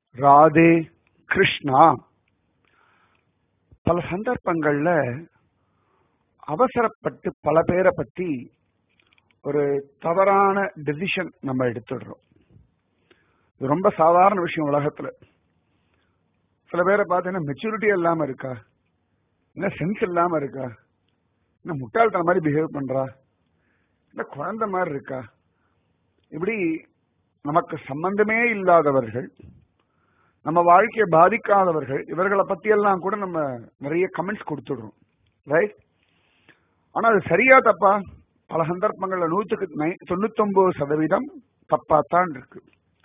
ராதே கிருஷ்ணா பல சந்தர்ப்பங்கள்ல அவசரப்பட்டு பல பேரை பத்தி ஒரு தவறான டெசிஷன் நம்ம எடுத்துடுறோம் இது ரொம்ப சாதாரண விஷயம் உலகத்துல சில பேரை பார்த்தீங்கன்னா மெச்சூரிட்டி இல்லாம இருக்கா என்ன சென்ஸ் இல்லாம இருக்கா என்ன முட்டாள்தன மாதிரி பிஹேவ் பண்றா இல்ல குழந்தை மாதிரி இருக்கா இப்படி நமக்கு சம்பந்தமே இல்லாதவர்கள் நம்ம வாழ்க்கையை பாதிக்காதவர்கள் இவர்களை பத்தி எல்லாம் கூட நம்ம நிறைய கமெண்ட்ஸ் கொடுத்துடுறோம் ரைட் ஆனா அது சரியா தப்பா பல சந்தர்ப்பங்கள்ல நூத்துக்கு தொண்ணூத்தி ஒன்பது சதவீதம் தப்பாத்தான் இருக்கு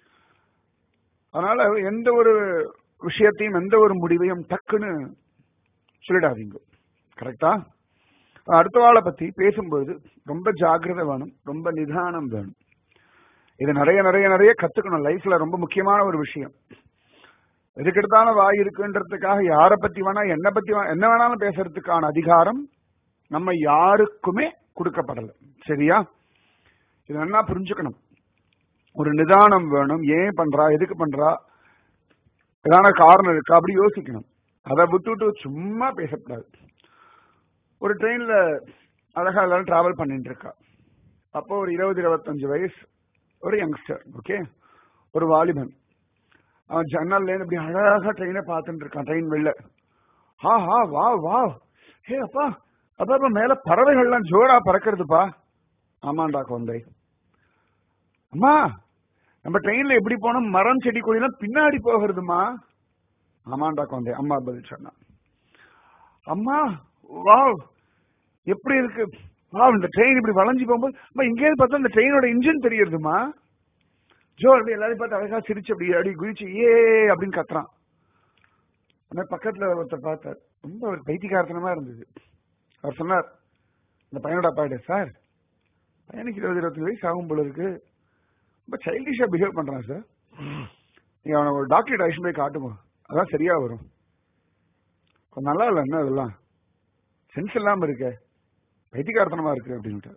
அதனால எந்த ஒரு விஷயத்தையும் எந்த ஒரு முடிவையும் டக்குன்னு சொல்லிடாதீங்க கரெக்டா அடுத்த வாழை பத்தி பேசும்போது ரொம்ப ஜாக்கிரதை வேணும் ரொம்ப நிதானம் வேணும் இது நிறைய நிறைய நிறைய கத்துக்கணும் லைஃப்ல ரொம்ப முக்கியமான ஒரு விஷயம் எதுக்கெடுத்தான வாய் இருக்குன்றதுக்காக யாரை பத்தி வேணா என்ன பத்தி என்ன வேணாலும் பேசுறதுக்கான அதிகாரம் நம்ம யாருக்குமே கொடுக்கப்படல சரியா இது என்ன புரிஞ்சுக்கணும் ஒரு நிதானம் வேணும் ஏன் பண்றா எதுக்கு பண்றா ஏதான காரணம் இருக்கா அப்படி யோசிக்கணும் அதை விட்டுட்டு சும்மா பேசக்கூடாது ஒரு ட்ரெயின்ல அழகா எல்லாரும் டிராவல் பண்ணிட்டு இருக்கா அப்போ ஒரு இருபது இருபத்தஞ்சு வயசு ஒரு யங்ஸ்டர் ஓகே ஒரு வாலிபன் அவன் ஜன்னல்ல இருந்து இப்படி அழகா ட்ரெயினை பார்த்துட்டு இருக்கான் ட்ரெயின் வெளில ஹா ஹா வா வா ஹே அப்பா அப்பா அப்பா மேல பறவைகள்லாம் ஜோரா பறக்கிறதுப்பா ஆமாண்டா குழந்தை அம்மா நம்ம ட்ரெயின்ல எப்படி போனோம் மரம் செடி கொடிலாம் பின்னாடி போகிறதுமா ஆமாண்டா குழந்தை அம்மா பதில் சொன்னா அம்மா வாவ் எப்படி இருக்கு வா இந்த ட்ரெயின் இப்படி வளைஞ்சு போகும்போது அம்மா இங்கேயிருந்து பார்த்தா இந்த ட்ரெயினோட இன்ஜின் தெரியுதுமா ஜோ அப்படி எல்லாரையும் பார்த்து அழகா சிரிச்சு அப்படி அடி குதிச்சு ஏ அப்படின்னு கத்துறான் ஆனால் பக்கத்துல ஒருத்தர் பார்த்தார் ரொம்ப ஒரு பைத்தியகாரத்தனமா இருந்தது அவர் சொன்னார் இந்த பையனோட அப்பாடு சார் பையனுக்கு இருபது இருபத்தஞ்சு வயசு ஆகும் போல இருக்கு ரொம்ப சைல்டிஷா பிஹேவ் பண்றான் சார் நீங்க அவனை ஒரு டாக்டர் அழைச்சிட்டு போய் காட்டுங்க அதான் சரியா வரும் கொஞ்சம் நல்லா இல்லை என்ன அதெல்லாம் சென்ஸ் இல்லாம இருக்க பைத்தியகாரத்தனமா இருக்கு அப்படின்ட்டு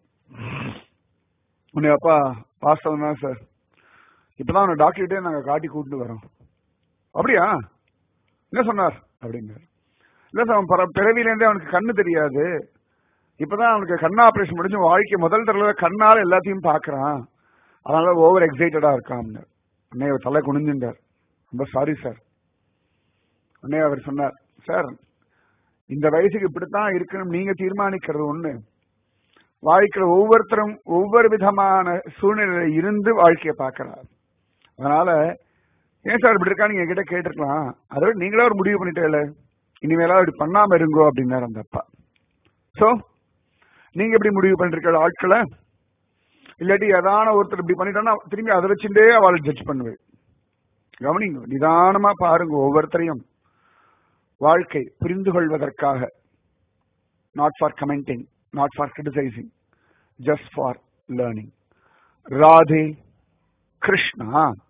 உன்னை அப்பா வாஸ்தவம் தான் சார் இப்பதான் அவனை டாக்டர்கிட்டே நாங்க காட்டி கூட்டிட்டு வரோம் அப்படியா என்ன சொன்னார் அப்படின்னாரு இல்ல சார் அவன் பிறவிலேருந்தே அவனுக்கு கண்ணு தெரியாது இப்பதான் அவனுக்கு கண் ஆபரேஷன் முடிஞ்சு வாழ்க்கை முதல் தடவை கண்ணால எல்லாத்தையும் பாக்குறான் அதனால ஓவர் எக்ஸைட்டடா இருக்கான் அன்னைய அவர் தலை குனிஞ்சின்றார் ரொம்ப சாரி சார் உடனே அவர் சொன்னார் சார் இந்த வயசுக்கு இப்படித்தான் இருக்கணும் நீங்க தீர்மானிக்கிறது ஒண்ணு வாழ்க்கையில ஒவ்வொருத்தரும் ஒவ்வொரு விதமான சூழ்நிலையில இருந்து வாழ்க்கையை பார்க்கிறார் அதனால ஏன் சார் இப்படி இருக்கா நீங்க கிட்ட கேட்டிருக்கலாம் அதோட நீங்களே ஒரு முடிவு பண்ணிட்டே இனிமேலா இப்படி பண்ணாம இருங்கோ அப்படின்னாரு அந்த அப்பா சோ நீங்க எப்படி முடிவு பண்ணிருக்க ஆட்களை இல்லாட்டி ஏதான ஒருத்தர் இப்படி பண்ணிட்டோம்னா திரும்பி அதை வச்சுட்டே அவளை ஜட்ஜ் பண்ணுவேன் கவனிங்க நிதானமா பாருங்க ஒவ்வொருத்தரையும் வாழ்க்கை புரிந்து கொள்வதற்காக not for commenting not for criticising just for learning Radhe Krishna